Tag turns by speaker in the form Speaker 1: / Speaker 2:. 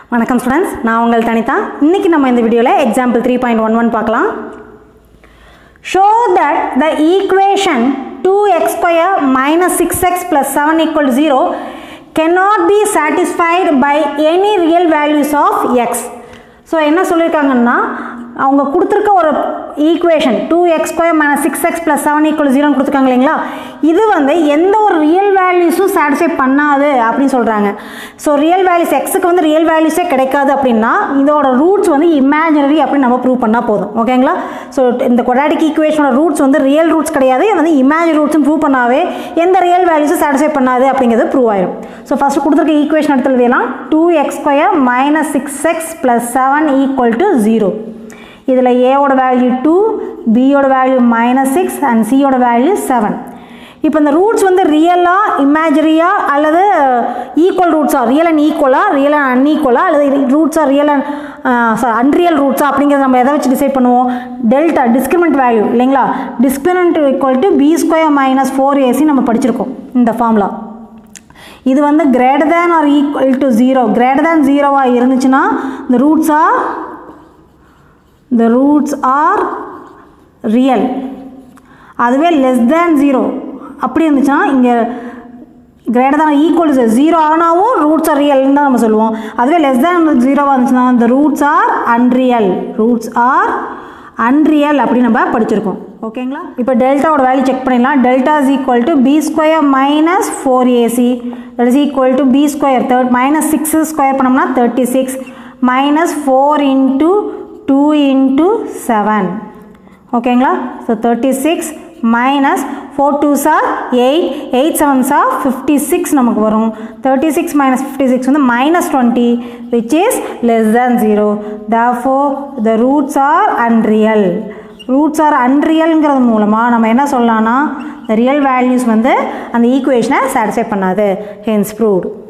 Speaker 1: வணக்கம் ஸ்டூடெண்ட்ஸ் நான் உங்கள் தனிதா இன்னைக்கு நம்ம இந்த வீடியோவில் example three point one one பார்க்கலாம் show that the equation two x square minus six x plus seven equal zero cannot be satisfied by any real values of x so என்ன சொல்லியிருக்காங்கன்னா அவங்க கொடுத்துருக்க ஒரு equation two x square minus six x plus seven equal ஜீரோன்னு கொடுத்துருக்காங்க இல்லைங்களா இது வந்து எந்த ஒரு ரியல் வேல்யூஸும் சாட்டிஸ்ஃபை பண்ணாது அப்படின்னு சொல்கிறாங்க ஸோ ரியல் வேல்யூஸ் எக்ஸுக்கு வந்து ரியல் வேல்யூஸே கிடைக்காது அப்படின்னா இதோட ரூட்ஸ் வந்து இமேஜினரி அப்படின்னு நம்ம ப்ரூவ் பண்ணால் போதும் ஓகேங்களா ஸோ இந்த கொடாடிக் ஈக்குவேஷனோட ரூட்ஸ் வந்து ரியல் ரூட்ஸ் கிடையாது இது வந்து இமேஜினரி ரூட்ஸும் ப்ரூவ் பண்ணாவே எந்த ரியல் வேல்யூஸும் சாட்டிஸ்ஃபை பண்ணாது அப்படிங்கிறது ப்ரூவ் ஆயிடும் ஸோ ஃபஸ்ட்டு கொடுத்துருக்க ஈக்குவேஷன் எடுத்து எழுதிடலாம் two x square minus six x plus seven equal to zero இதில் ஏவோட வேல்யூ டூ பியோட வேல்யூ மைனஸ் சிக்ஸ் அண்ட் சியோட வேல்யூ செவன் இப்போ இந்த ரூட்ஸ் வந்து ரியலாக இமேஜரியா அல்லது ஈக்குவல் ரூட்ஸா ரியல் அண்ட் ஈக்குவலா ரியல் அண்ட் அன்ஈக்குவலா அல்லது ரூட்ஸா ரியல் அண்ட் சாரி அன்ரியல் ரூட்ஸா அப்படிங்கிறத நம்ம எதை வச்சு டிசைட் பண்ணுவோம் டெல்டா டிஸ்கிரிமெண்ட் வேல்யூ இல்லைங்களா discriminant equal to B square minus four AC நம்ம படிச்சிருக்கோம் இந்த ஃபார்முலா இது வந்து greater than or equal to zero greater than ஜீரோவாக இருந்துச்சுன்னா இந்த roots are the roots are real அதுவே லெஸ் தேன் ஜீரோ அப்படி இருந்துச்சுன்னா இங்கே greater than equal to zero ஆனாவும் ரூட்ஸ் ஆர் ரியல்னு தான் நம்ம சொல்லுவோம் அதுவே லெஸ் தேன் ஜீரோவாக இருந்துச்சுன்னா இந்த roots are unreal roots are unreal அப்படி நம்ம படிச்சிருக்கோம் ஓகேங்களா இப்போ டெல்டாவோட வேல்யூ செக் பண்ணிடலாம் delta is equal to B square minus four AC that is equal to B square third minus six square பண்ணோம்னா thirty six minus four into two into seven ஓகேங்களா so thirty six minus four two are eight eight seven are fifty six நமக்கு வரும் thirty six minus fifty six வந்து minus twenty which is less than zero the four the roots are unreal roots are அன்ரியல்ங்கிறது மூலமாக நம்ம என்ன சொல்லலாம்னா இந்த real values வந்து அந்த ஈக்குவேஷனை சாட்டிஸ்ஃபை பண்ணாது ஹென்ஸ் ப்ரூவ்டு